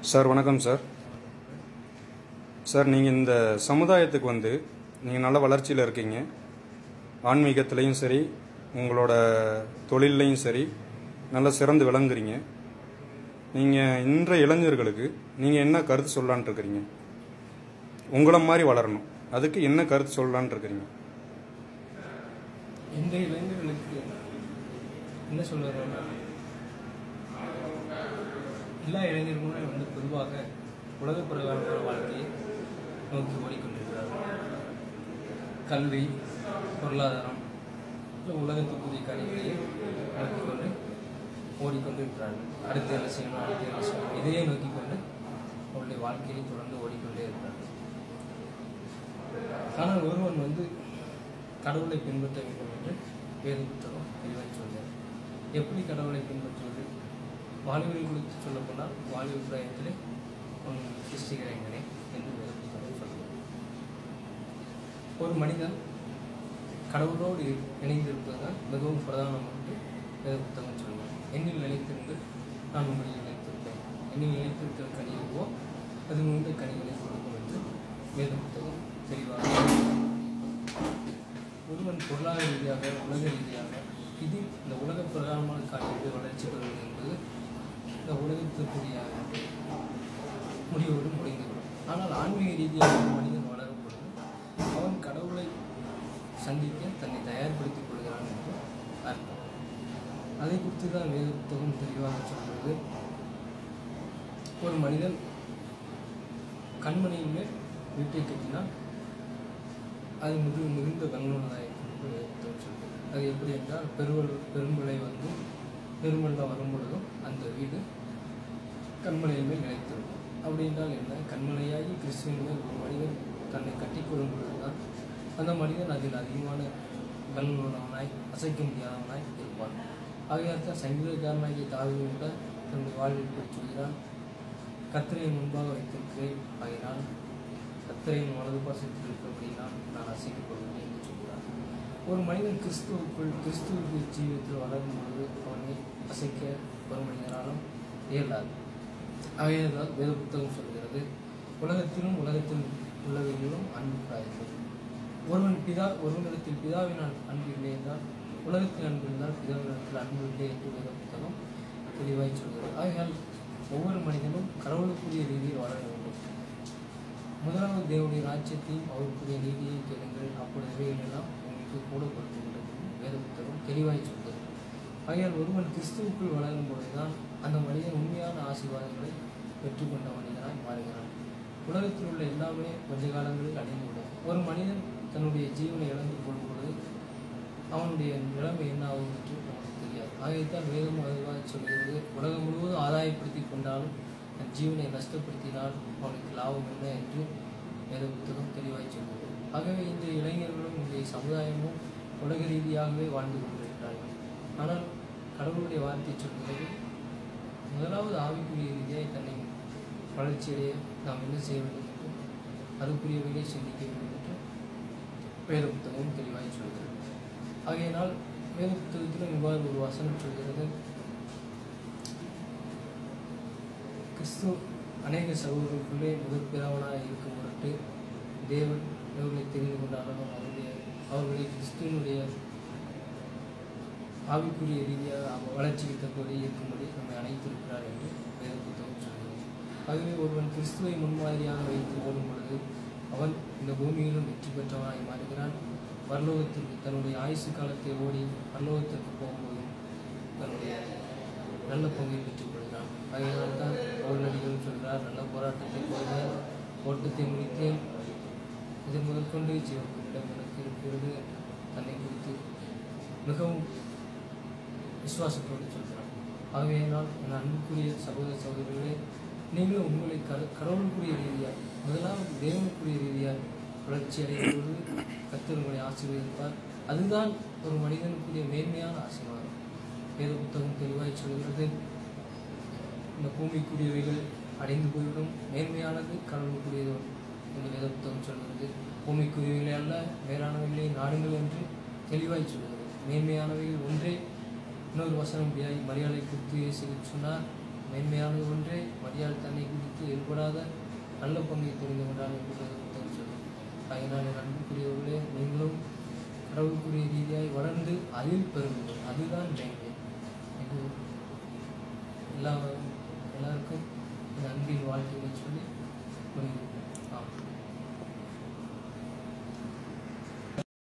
Sir வணக்கம் sir sir நீங்கள் இந்த சமுதாயத்துக்கு வந்து நீங்கள் நல்ல வளர்ச்சியில் இருக்கீங்க ஆன்மீகத்துலேயும் சரி உங்களோட தொழில்லையும் சரி நல்ல சிறந்து விளங்குறீங்க நீங்கள் இன்றைய இளைஞர்களுக்கு நீங்கள் என்ன கருத்து சொல்லலான்ட்டு இருக்கிறீங்க உங்களை மாதிரி வளரணும் அதுக்கு என்ன கருத்து சொல்லலான்ட்டு இருக்கிறீங்க இந்த இளைஞர்களுக்கு என்ன சொல்லுறோம்னா எல்லா இளைஞர்களும் வந்து பொதுவாக உலக பிரகாரமான வாழ்க்கையை நோக்கி ஓடிக்கொண்டிருக்கிறார்கள் கல்வி பொருளாதாரம் இல்லை உலகத்துக்குரிய காரியங்களையே நோக்கி கொண்டு ஓடிக்கொண்டு இருக்கிறார்கள் அடுத்து என்ன செய்யணும் அடுத்து என்ன செய்யணும் இதையே நோக்கி கொண்டு அவருடைய வாழ்க்கையை தொடர்ந்து ஓடிக்கொண்டே இருக்கிறார்கள் ஆனால் ஒருவன் வந்து கடவுளை பின்பற்ற வேண்டும் என்று வேத புத்தகம் தெளிவாக சொல்கிறார் எப்படி கடவுளை பின்பற்றுவது வாழ்வில் குறித்து சொல்லப்போனால் வாழ்வில் பிராயத்திலே உன் சிருஷ்டிகரங்கனே என்று வேத புத்தகம் சொல்கிறது ஒரு மனிதன் கடவுளோடு இணைந்திருப்பதுதான் மிகவும் பிரதானம் என்று வேத புத்தகம் சொல்கிறது என்னில் நிலைத்திருந்து நான் உங்களில் நிலைத்திருப்பேன் என்னில் நிலைத்திருக்கிற கனியுவோ அது மிகுந்த கனிகளை கொடுக்கும் என்று வேத புத்தகம் தெளிவாக சொல்கிறது. ஒருவன் பொருளாதார ரீதியாக உலக ரீதியாக இது இந்த உலக பிரகாரமான காரியத்தை வளர்ச்சி பெறுவது என்பது இந்த உலகத்திற்குரிய முடிவோடு முடிந்துவிடும் ஆனால் ஆன்மீக ரீதியாக ஒரு மனிதன் வளரும் பொழுது அவன் கடவுளை சந்திக்க தன்னை தயார்படுத்திக் கொள்கிறான் என்று அர்த்தம் அதை குறித்து தான் வேத புத்தகம் தெளிவாக சொல்கிறது ஒரு மனிதன் கண்மணியின் மேல் வீட்டை கட்டினால் அது மிகு மிகுந்த கண்ணுள்ளதாக சொல்கிறது அது எப்படி என்றால் பெருவல் பெருமழை வந்து பெருமழை வரும் பொழுதும் அந்த வீடு கண்மலையின் மேல் நிலைத்திருக்கும் அப்படி என்றால் என்ன கண்மலையாகி கிறிஸ்துவின் மேல் ஒரு மனிதன் தன்னை கட்டிக்கொள்ளும் பொழுதுதான் அந்த மனிதன் அதில் அதிகமான கண்ணுள்ளவனாய் அசைக்க முடியாதவனாய் இருப்பான் ஆகையால் தான் சங்கீதக்காரனாகிய தாவியும் கூட தன்னுடைய வாழ்வில் இப்படி சொல்கிறான் கத்திரையை முன்பாக வைத்திருக்கிறேன் ஆகினால் கத்திரையின் வலது பாசத்தில் இருக்கிறபடினால் நான் அசைக்கப்படுவேன் என்று சொல்கிறார் ஒரு மனிதன் கிறிஸ்துவுக்குள் கிறிஸ்துவுக்கு ஜீவியத்தில் வளரும் பொழுது அவனை அசைக்க ஒரு மனிதனாலும் இயலாது ஆகையால் வேத புத்தகம் சொல்கிறது உலகத்திலும் உலகத்தில் உள்ளவைகளிலும் அன்பு காய்ந்தது ஒருவன் பிதா ஒருவனிடத்தில் பிதாவினால் அன்பு இல்லை என்றால் உலகத்தில் அன்பு இருந்தால் பிதாவினிடத்தில் அன்பு இல்லை என்று வேத புத்தகம் தெளிவாய் சொல்கிறது ஆகையால் ஒவ்வொரு மனிதனும் கடவுளுக்குரிய ரீதியில் வளர வேண்டும் முதலாவது தேவனுடைய ராஜ்யத்தையும் அவருக்குரிய நீதியை கேளுங்கள் அப்பொழுது இவைகளெல்லாம் உங்களுக்கு கூட கொடுத்துவிடும் வேத புத்தகம் தெளிவாய் சொல்கிறது ஆகையால் ஒருவன் கிறிஸ்துவுக்குள் வளரும் பொழுதுதான் அந்த மனிதன் உண்மையான ஆசீர்வாதங்களை பெற்றுக்கொண்ட மனிதனாய் மாறுகிறான் உலகத்தில் உள்ள எல்லாமே கொஞ்ச காலங்களில் அடைந்துவிடும் ஒரு மனிதன் தன்னுடைய ஜீவனை இழந்து கொள்ளும் பொழுது அவனுடைய நிலைமை என்ன ஆகும் என்று நமக்கு தெரியாது ஆகையத்தான் வேதம் அதுவாக சொல்கிறது உலகம் முழுவதும் ஆதாயப்படுத்தி கொண்டாலும் தன் ஜீவனை நஷ்டப்படுத்தினால் அவனுக்கு லாபம் என்ன என்று வேத புத்தகம் தெளிவாய் சொல்கிறது ஆகவே இந்த இளைஞர்களும் இன்றைய சமுதாயமும் உலக ரீதியாகவே வாழ்ந்து கொண்டிருக்கிறார்கள் ஆனால் கடவுளுடைய வார்த்தை சொல்கிறது முதலாவது ஆவிக்குரிய ரீதியாக தன்னை வளர்ச்சியடைய நாம் என்ன செய்ய வேண்டும் என்று அதுக்குரியவைகளை சிந்திக்க வேண்டும் என்று வேத புத்தகம் தெளிவாய் சொல்கிறது ஆகையினால் வேத புத்தகத்திலும் இவ்வாறு ஒரு வசனம் சொல்கிறது கிறிஸ்து அநேக சகோதரர்களுக்குள்ளே முதற் பிறவனாக இருக்கும் பொருட்டு தேவன் இவர்களை தெரிந்து கொண்டாலும் அவருடைய அவர்களை கிறிஸ்துவனுடைய ஆவிக்குரிய ரீதியாக அவ- வளர்ச்சிக்கு தக்கபடி இருக்கும்படி நம்மை அழைத்திருக்கிறார் என்று வேத புத்தகம் சொல்கிறது ஆகவே ஒருவன் கிறிஸ்துவை முன்மாதிரியாக வைத்து ஓடும் பொழுது அவன் இந்த பூமியிலும் வெற்றி பெற்றவனாய் மாறுகிறான் பரலோகத்திற்கு தன்னுடைய ஆயுசு காலத்தை ஓடி பரலோகத்திற்கு போகும்போதும் தன்னுடைய நல்ல பங்கை பெற்றுக் கொள்கிறான் அதனால் தான் பவுலடிகள் சொல்கிறார் நல்ல போராட்டத்தை போக ஓட்டத்தை முடித்தேன் இது முதற்கொண்டு ஜீவனிடம் எனக்கு இருக்கிறது என்று தன்னை குறித்து மிகவும் விசுவாசத்தோடு சொல்கிறான் ஆகையினால் என் அன்புக்குரிய சகோதர சகோதரிகளே நீங்களும் உங்களை கட கடவுளுக்குரிய ரீதியாக முதலாவது தேவனுக்குரிய ரீதியாக வளர்ச்சி அடைவது கர்த்தர் உங்களை ஆசீர்வதிப்பார் அதுதான் ஒரு மனிதனுக்குரிய மேன்மையான ஆசீர்வாதம் வேத புத்தகம் தெளிவாய் சொல்கிறது இந்த பூமிக்குரியவைகள் அடைந்து போய்விடும் மேன்மையானது கடவுளுக்குரியது என்று வேத புத்தகம் சொல்கிறது பூமிக்குரியவைகளை அல்ல மேலானவைகளை நாடுங்கள் என்று தெளிவாய் சொல்கிறது மேன்மையானவைகள் ஒன்றே இன்னொரு வசனம் இப்படியாய் மரியாதை குறித்து இயேசு சொன்னார் மேன்மையானது ஒன்றே மரியாதை தன்னை குறித்து செயல்படாத நல்ல பங்கை தெரிந்து கொண்டால் என்பது புத்தகம் சொல்லும் அதனால் என் அன்புக்குரியவர்களே நீங்களும் கடவுளுக்குரிய ரீதியாய் வளர்ந்து அதில் பெறுங்கள் அதுதான் மேன்மை இது எல்லா எல்லாருக்கும் இந்த அன்பின் வாழ்க்கையை சொல்லி முடிவு ஆமாம்